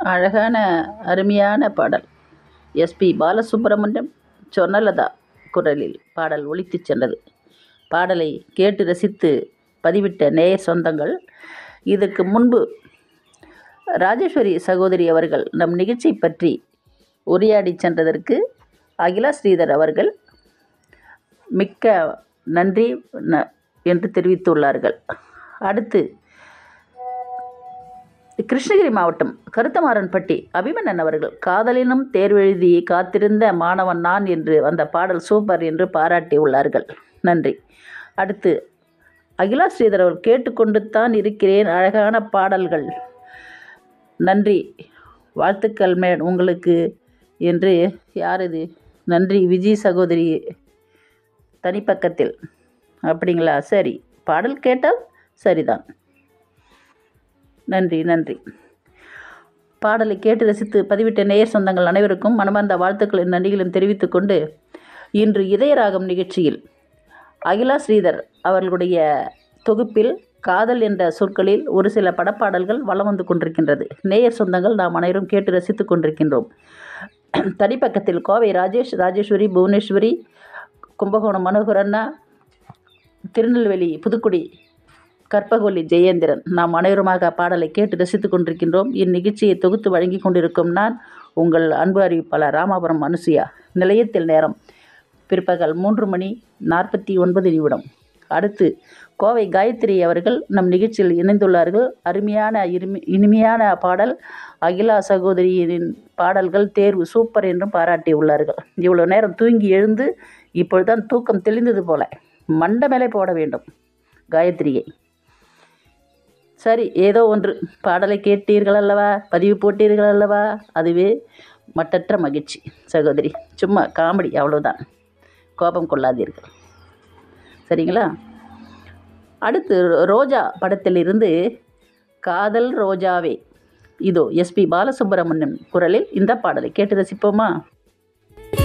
அழகான அருமையான பாடல் எஸ்பி பாலசுப்ரமணியம் சொர்ணலதா குரலில் பாடல் ஒலித்துச் சென்றது பாடலை கேட்டு ரசித்து பதிவிட்ட நேயர் சொந்தங்கள் இதற்கு முன்பு ராஜேஸ்வரி சகோதரி அவர்கள் நம் நிகழ்ச்சி பற்றி உரையாடி சென்றதற்கு அகிலா ஸ்ரீதர் அவர்கள் மிக்க நன்றி ந- என்று தெரிவித்துள்ளார்கள் அடுத்து கிருஷ்ணகிரி மாவட்டம் கருத்தமாறன்பட்டி அபிமன்னன் அவர்கள் காதலினும் தேர்வெழுதி காத்திருந்த மாணவன் நான் என்று அந்த பாடல் சூப்பர் என்று பாராட்டியுள்ளார்கள் நன்றி அடுத்து அகிலா ஸ்ரீதர் அவர் கேட்டுக்கொண்டு தான் இருக்கிறேன் அழகான பாடல்கள் நன்றி வாழ்த்துக்கள் மே உங்களுக்கு என்று யார் இது நன்றி விஜய் சகோதரி தனிப்பக்கத்தில் அப்படிங்களா சரி பாடல் கேட்டால் சரிதான் நன்றி நன்றி பாடலை கேட்டு ரசித்து பதிவிட்ட நேயர் சொந்தங்கள் அனைவருக்கும் மனமார்ந்த வாழ்த்துக்களின் நன்றிகளும் தெரிவித்துக் கொண்டு இன்று இதயராகம் நிகழ்ச்சியில் அகிலா ஸ்ரீதர் அவர்களுடைய தொகுப்பில் காதல் என்ற சொற்களில் ஒரு சில படப்பாடல்கள் வலம் வந்து கொண்டிருக்கின்றது நேயர் சொந்தங்கள் நாம் அனைவரும் கேட்டு ரசித்துக் கொண்டிருக்கின்றோம் தனிப்பக்கத்தில் கோவை ராஜேஷ் ராஜேஸ்வரி புவனேஸ்வரி கும்பகோணம் மனோகரண்ணா திருநெல்வேலி புதுக்குடி கற்பகவல்லி ஜெயேந்திரன் நாம் அனைவருமாக பாடலை கேட்டு ரசித்துக் கொண்டிருக்கின்றோம் இந்நிகழ்ச்சியை தொகுத்து வழங்கி கொண்டிருக்கும் நான் உங்கள் அன்பு அறிவிப்பாளர் ராமாபுரம் அனுசுயா நிலையத்தில் நேரம் பிற்பகல் மூன்று மணி நாற்பத்தி ஒன்பது நிமிடம் அடுத்து கோவை காயத்ரி அவர்கள் நம் நிகழ்ச்சியில் இணைந்துள்ளார்கள் அருமையான இருமி இனிமையான பாடல் அகிலா சகோதரியின் பாடல்கள் தேர்வு சூப்பர் என்றும் பாராட்டியுள்ளார்கள் இவ்வளோ நேரம் தூங்கி எழுந்து இப்பொழுதுதான் தூக்கம் தெளிந்தது போல மண்ட மேலே போட வேண்டும் காயத்ரியை சரி ஏதோ ஒன்று பாடலை கேட்டீர்கள் அல்லவா பதிவு போட்டீர்கள் அல்லவா அதுவே மட்டற்ற மகிழ்ச்சி சகோதரி சும்மா காமெடி அவ்வளோதான் கோபம் கொள்ளாதீர்கள் சரிங்களா அடுத்து ரோஜா படத்திலிருந்து காதல் ரோஜாவே இதோ எஸ்பி பாலசுப்ரமணியம் குரலில் இந்த பாடலை கேட்டு ரசிப்போமா